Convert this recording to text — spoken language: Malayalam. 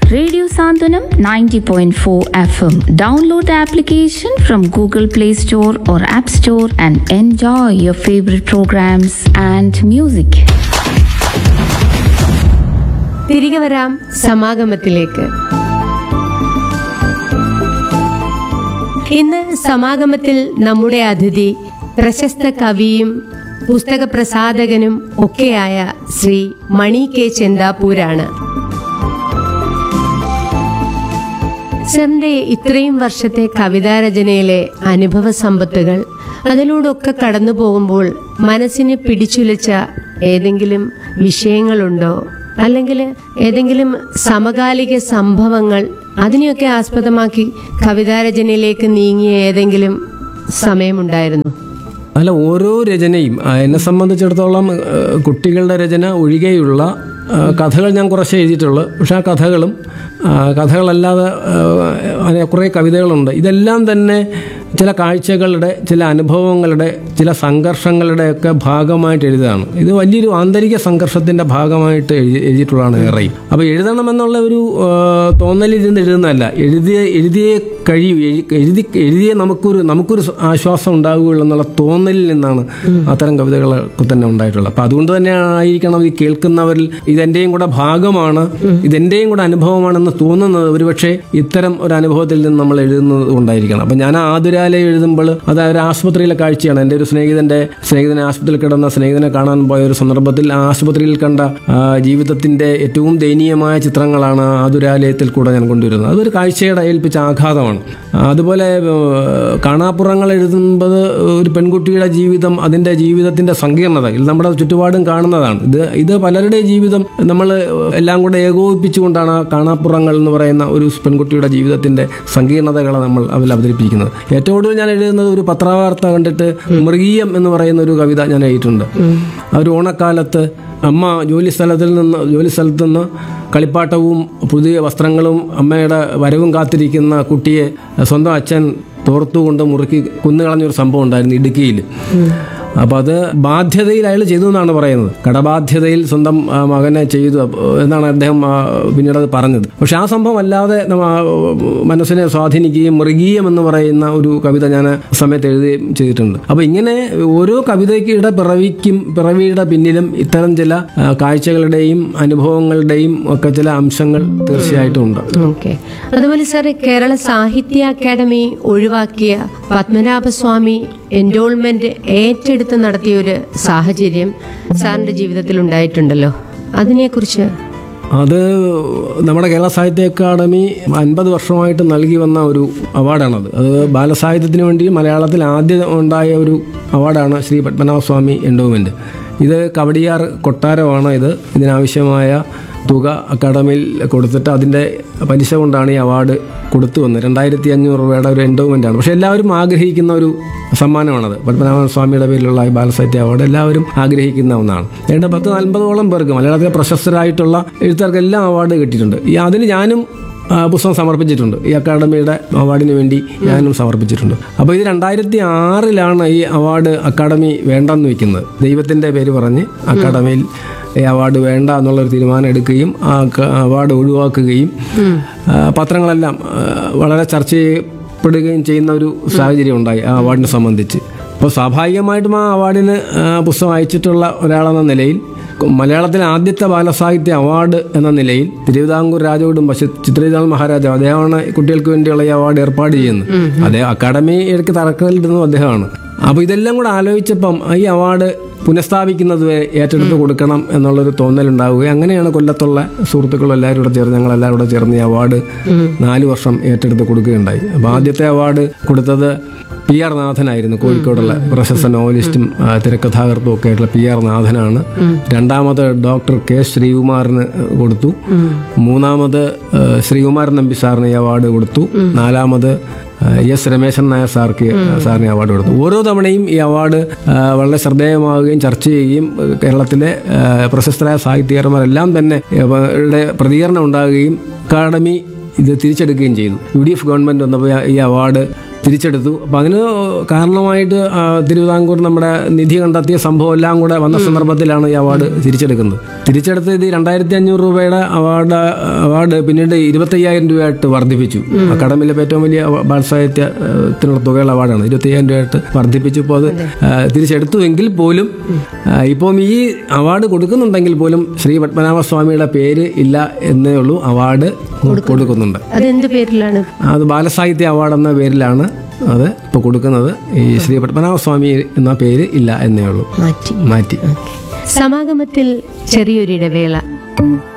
Radio Sandhanam 90.4 FM. Download the application from Google Play Store or App Store and enjoy your favorite programs and music. തിരികെ വരാം സമാഗമത്തിലേക്ക് ഇന്ന് സമാഗമത്തിൽ നമ്മുടെ അതിഥി പ്രശസ്ത കവിയും പുസ്തക പ്രസാധകനും ഒക്കെയായ ശ്രീ മണി കെ ചെന്താപ്പൂരാണ് സാറിന്റെ ഇത്രയും വർഷത്തെ കവിതാരചനയിലെ അനുഭവ സമ്പത്തുകൾ അതിലൂടെയൊക്കെ കടന്നു പോകുമ്പോൾ മനസ്സിനെ പിടിച്ചുലച്ച ഏതെങ്കിലും വിഷയങ്ങളുണ്ടോ അല്ലെങ്കിൽ ഏതെങ്കിലും സമകാലിക സംഭവങ്ങൾ അതിനെയൊക്കെ ആസ്പദമാക്കി കവിതാരചനയിലേക്ക് നീങ്ങിയ ഏതെങ്കിലും സമയമുണ്ടായിരുന്നു അല്ല ഓരോ രചനയും ആ, എന്നെ സംബന്ധിച്ചിടത്തോളം ആ, കുട്ടികളുടെ രചന ഒഴികെയുള്ള ആ, കഥകൾ ഞാൻ കുറച്ച് എഴുതിയിട്ടുള്ളൂ പക്ഷേ ആ കഥകളും ആ, കഥകളല്ലാതെ ആ, അങ്ങനെ കുറേ കവിതകളുണ്ട് ഇതെല്ലാം തന്നെ ചില കാഴ്ചകളുടെ ചില അനുഭവങ്ങളുടെ ചില സംഘർഷങ്ങളുടെ ഒക്കെ ഭാഗമായിട്ട് എഴുതുകയാണ് ഇത് വലിയൊരു ആന്തരിക സംഘർഷത്തിൻ്റെ ഭാഗമായിട്ട് എഴുതി എഴുതിയിട്ടുള്ളതാണ് ഏറെയും അപ്പോൾ എഴുതണമെന്നുള്ള ഒരു ആ, തോന്നലിരുന്ന് എഴുതുന്നതല്ല എഴുതിയ എഴുതിയേ കഴിയൂ എഴു- എഴുതി എഴുതിയേ നമുക്കൊരു നമുക്കൊരു ആശ്വാസം ഉണ്ടാവുകയുള്ളൂ എന്നുള്ള തോന്നലിൽ നിന്നാണ് അത്തരം കവിതകളൊക്കെ തന്നെ ഉണ്ടായിട്ടുള്ളത് അപ്പം അതുകൊണ്ട് തന്നെ ആയിരിക്കണം ഇത് കേൾക്കുന്നവരിൽ ഇതെൻ്റെയും കൂടെ ഭാഗമാണ് ഇതെൻ്റെയും കൂടെ അനുഭവമാണെന്ന് തോന്നുന്നത് ഒരുപക്ഷെ ഇത്തരം ഒരു അനുഭവത്തിൽ നിന്ന് നമ്മൾ എഴുതുന്നത് കൊണ്ടായിരിക്കണം അപ്പം ഞാൻ ആതുരാലയം എഴുതുമ്പോൾ അത് ഒരു ആശുപത്രിയിലെ കാഴ്ചയാണ് എൻ്റെ ഒരു സ്നേഹിതൻ്റെ സ്നേഹിതനെ ആശുപത്രിയിൽ കിടന്ന സ്നേഹിതനെ കാണാൻ പോയ ഒരു സന്ദർഭത്തിൽ ആ ആശുപത്രിയിൽ കണ്ട ആ, ജീവിതത്തിൻ്റെ ഏറ്റവും ദയനീയമായ ചിത്രങ്ങളാണ് ആതുരാലയത്തിൽ കൂടെ ഞാൻ കൊണ്ടുവരുന്നത് അതൊരു കാഴ്ചയുടെ ഏൽപ്പിച്ച ആഘാതമാണ് അതുപോലെ ഏഹ്, കാണാപ്പുറങ്ങൾ എഴുതുമ്പോൾ ഒരു പെൺകുട്ടിയുടെ ജീവിതം അതിൻ്റെ ജീവിതത്തിൻ്റെ സങ്കീർണത ഇത് നമ്മുടെ ചുറ്റുപാടും കാണുന്നതാണ് ഇത് ഇത് പലരുടെ ജീവിതം നമ്മൾ എല്ലാം കൂടെ ഏകോപിപ്പിച്ചുകൊണ്ടാണ് ആ കാണാപ്പുറങ്ങൾ എന്ന് പറയുന്ന ഒരു പെൺകുട്ടിയുടെ ജീവിതത്തിൻ്റെ സങ്കീർണതകളെ നമ്മൾ അതിൽ അവതരിപ്പിക്കുന്നത് ഏറ്റവും കൂടുതൽ ഞാൻ എഴുതുന്നത് ഒരു പത്രവാർത്ത കണ്ടിട്ട് മൃഗീയം എന്ന് പറയുന്ന ഒരു കവിത ഞാൻ എഴുതിയിട്ടുണ്ട് ആ ഒരു ഓണക്കാലത്ത് അമ്മ ജോലി സ്ഥലത്തിൽ നിന്ന് ജോലി സ്ഥലത്ത് നിന്ന് കളിപ്പാട്ടവും പുതിയ വസ്ത്രങ്ങളും അമ്മയുടെ വരവും കാത്തിരിക്കുന്ന കുട്ടിയെ സ്വന്തം അച്ഛൻ തോർത്തുകൊണ്ട് മുറുക്കി കുന്നുകളഞ്ഞൊരു സംഭവം ഉണ്ടായിരുന്നു ഇടുക്കിയിൽ അപ്പോൾ അത് ബാധ്യതയിൽ അയാൾ ചെയ്തു എന്നാണ് പറയുന്നത് കടബാധ്യതയിൽ സ്വന്തം ആ, മകനെ ചെയ്തു അപ്പൊ എന്നാണ് അദ്ദേഹം ആ, പിന്നീട് അത് പറഞ്ഞത് പക്ഷെ ആ സംഭവം അല്ലാതെ നമ്മ ആ, മനസ്സിനെ സ്വാധീനിക്കുകയും മൃഗീയം എന്ന് പറയുന്ന ഒരു കവിത ഞാൻ ആ സമയത്ത് എഴുതുകയും ചെയ്തിട്ടുണ്ട് അപ്പോൾ ഇങ്ങനെ ഓരോ കവിതയ്ക്കിടെ പിറവിക്കും പിറവിയുടെ പിന്നിലും ഇത്തരം ചില ആ, കാഴ്ചകളുടെയും അനുഭവങ്ങളുടെയും ഒക്കെ ചില അംശങ്ങൾ തീർച്ചയായിട്ടും ഉണ്ട് ഓക്കെ അതുപോലെ സാർ കേരള സാഹിത്യ അക്കാദമി ഒഴിവാക്കിയ പത്മനാഭസ്വാമി എൻറോൾമെന്റ് ഏറ്റെടുത്ത് നടത്തിയ ഒരു സാഹചര്യം സാറിന്റെ ജീവിതത്തിൽ ഉണ്ടായിട്ടുണ്ടല്ലോ അതിനെക്കുറിച്ച് അത് നമ്മുടെ കേരള സാഹിത്യ അക്കാദമി അൻപത് വർഷമായിട്ട് നൽകി വന്ന ഒരു അവാർഡാണത് അത് ബാലസാഹിത്യത്തിന് വേണ്ടി മലയാളത്തിൽ ആദ്യം ഉണ്ടായ ഒരു അവാർഡാണ് ശ്രീ പത്മനാഭസ്വാമി എൻഡോമെന്റ് ഇത് കവടിയാർ കൊട്ടാരമാണ് ഇത് ഇതിനാവശ്യമായ തുക അക്കാദമിയിൽ കൊടുത്തിട്ട് അതിൻ്റെ പലിശ കൊണ്ടാണ് ഈ അവാർഡ് കൊടുത്തു വന്നത് രണ്ടായിരത്തി അഞ്ഞൂറ് രൂപയുടെ ഒരു എൻഡോമെൻ്റ് ആണ് പക്ഷേ എല്ലാവരും ആഗ്രഹിക്കുന്ന ഒരു സമ്മാനമാണത് പത്മനാഭൻ സ്വാമിയുടെ പേരിലുള്ള ഈ ബാലസാഹിത്യ അവാർഡ് എല്ലാവരും ആഗ്രഹിക്കുന്ന ഒന്നാണ് ഏതാണ്ട് പത്ത് നാൽപ്പതോളം പേർക്ക് മലയാളത്തിലെ പ്രശസ്തരായിട്ടുള്ള എഴുത്തുകാർക്കെല്ലാം അവാർഡ് കിട്ടിയിട്ടുണ്ട് ഈ അതിന് ഞാനും ആ, പുസ്തകം സമർപ്പിച്ചിട്ടുണ്ട് ഈ അക്കാഡമിയുടെ അവാർഡിന് വേണ്ടി ഞാനും സമർപ്പിച്ചിട്ടുണ്ട് അപ്പോൾ ഇത് രണ്ടായിരത്തി ആറിലാണ് ഈ അവാർഡ് അക്കാഡമി വേണ്ടെന്ന് വെക്കുന്നത് ദൈവത്തിൻ്റെ പേര് പറഞ്ഞ് അക്കാഡമിയിൽ ഈ അവാർഡ് വേണ്ട എന്നുള്ളൊരു തീരുമാനം എടുക്കുകയും ആ ക- അവാർഡ് ഒഴിവാക്കുകയും ആ, പത്രങ്ങളെല്ലാം ആ, വളരെ ചർച്ച ചെയ്യപ്പെടുകയും ചെയ്യുന്ന ഒരു സാഹചര്യം ഉണ്ടായി ആ അവാർഡിനെ സംബന്ധിച്ച് അപ്പോൾ സ്വാഭാവികമായിട്ടും ആ അവാർഡിന് ആ, പുസ്തകം അയച്ചിട്ടുള്ള ഒരാളെന്ന നിലയിൽ മലയാളത്തിലെ ആദ്യത്തെ ബാലസാഹിത്യ അവാർഡ് എന്ന നിലയിൽ തിരുവിതാംകൂർ രാജകുടുംബ ചിത്രവിതാംഗ മഹാരാജാവ് അദ്ദേഹമാണ് കുട്ടികൾക്ക് വേണ്ടിയുള്ള ഈ അവാർഡ് ഏർപ്പാട് ചെയ്യുന്നത് അദ്ദേഹം അക്കാഡമി ഇടയ്ക്ക് തറക്കല്ലിടുന്നതും അദ്ദേഹമാണ് അപ്പോൾ ഇതെല്ലാം കൂടെ ആലോചിച്ചപ്പം ഈ അവാർഡ് പുനഃസ്ഥാപിക്കുന്നത് വരെ ഏറ്റെടുത്ത് കൊടുക്കണം എന്നുള്ളൊരു തോന്നലുണ്ടാവുകയും അങ്ങനെയാണ് കൊല്ലത്തുള്ള സുഹൃത്തുക്കളും എല്ലാവരും കൂടെ ചേർന്ന് ഞങ്ങൾ എല്ലാവരും കൂടെ ചേർന്ന് ഈ അവാർഡ് നാല് വർഷം ഏറ്റെടുത്ത് കൊടുക്കുകയുണ്ടായി അപ്പോൾ ആദ്യത്തെ അവാർഡ് കൊടുത്തത് പി ആർ നാഥനായിരുന്നു കോഴിക്കോടുള്ള പ്രശസ്ത നോവലിസ്റ്റും ആ, തിരക്കഥാകൃത്തും ഒക്കെ ആയിട്ടുള്ള പി ആർ നാഥനാണ് രണ്ടാമത് ഡോക്ടർ കെ ശ്രീകുമാറിന് കൊടുത്തു മൂന്നാമത് ആ, ശ്രീകുമാരൻ നമ്പി സാറിന് ഈ അവാർഡ് കൊടുത്തു നാലാമത് ആ, എസ് രമേശൻ നായർ സാർക്ക് സാറിന് അവാർഡ് കൊടുത്തു ഓരോ തവണയും ഈ അവാർഡ് ആ, വളരെ ശ്രദ്ധേയമാവുകയും ചർച്ച ചെയ്യുകയും ആ, കേരളത്തിലെ ആ, പ്രശസ്തരായ സാഹിത്യകാരന്മാരെല്ലാം തന്നെ അവരുടെ പ്രതികരണം ഉണ്ടാകുകയും അക്കാഡമി ഇത് തിരിച്ചെടുക്കുകയും ചെയ്തു യു ഡി എഫ് ഗവൺമെന്റ് വന്നപ്പോൾ ഈ അവാർഡ് തിരിച്ചെടുത്തു അപ്പം അതിന് കാരണമായിട്ട് ആ, തിരുവിതാംകൂർ നമ്മുടെ നിധി കണ്ടെത്തിയ സംഭവം എല്ലാം കൂടെ വന്ന സന്ദർഭത്തിലാണ് ഈ അവാർഡ് തിരിച്ചെടുക്കുന്നത് തിരിച്ചെടുത്ത് ഇത് രണ്ടായിരത്തി അഞ്ഞൂറ് രൂപയുടെ അവാർഡ് അവാർഡ് പിന്നീട് ഇരുപത്തയ്യായിരം രൂപയായിട്ട് വർദ്ധിപ്പിച്ചു അക്കാഡമിയിലെ ഏറ്റവും വലിയ അവ- ബാലസാഹിത്യത്തിനുള്ള തുകയുള്ള അവാർഡാണ് ഇരുപത്തയ്യായിരം രൂപയായിട്ട് വർദ്ധിപ്പിച്ചു ഇപ്പോൾ അത് ആ, തിരിച്ചെടുത്തുവെങ്കിൽ പോലും ആ, ഇപ്പം ഈ അവാർഡ് കൊടുക്കുന്നുണ്ടെങ്കിൽ പോലും ശ്രീ പത്മനാഭസ്വാമിയുടെ പേര് ഇല്ല എന്നേ ഉള്ളൂ അവാർഡ് കൊടുക്കുന്നുണ്ട് അതെന്ത് പേരിലാണ് അത് ബാലസാഹിത്യ അവാർഡ് എന്ന പേരിലാണ് അത് ഇപ്പോൾ കൊടുക്കുന്നത് ഈ ശ്രീ പത്മനാഭസ്വാമി എന്ന പേര് ഇല്ല എന്നേ ഉള്ളൂ മാറ്റി മാറ്റി സമാഗമത്തിൽ ചെറിയൊരിടവേള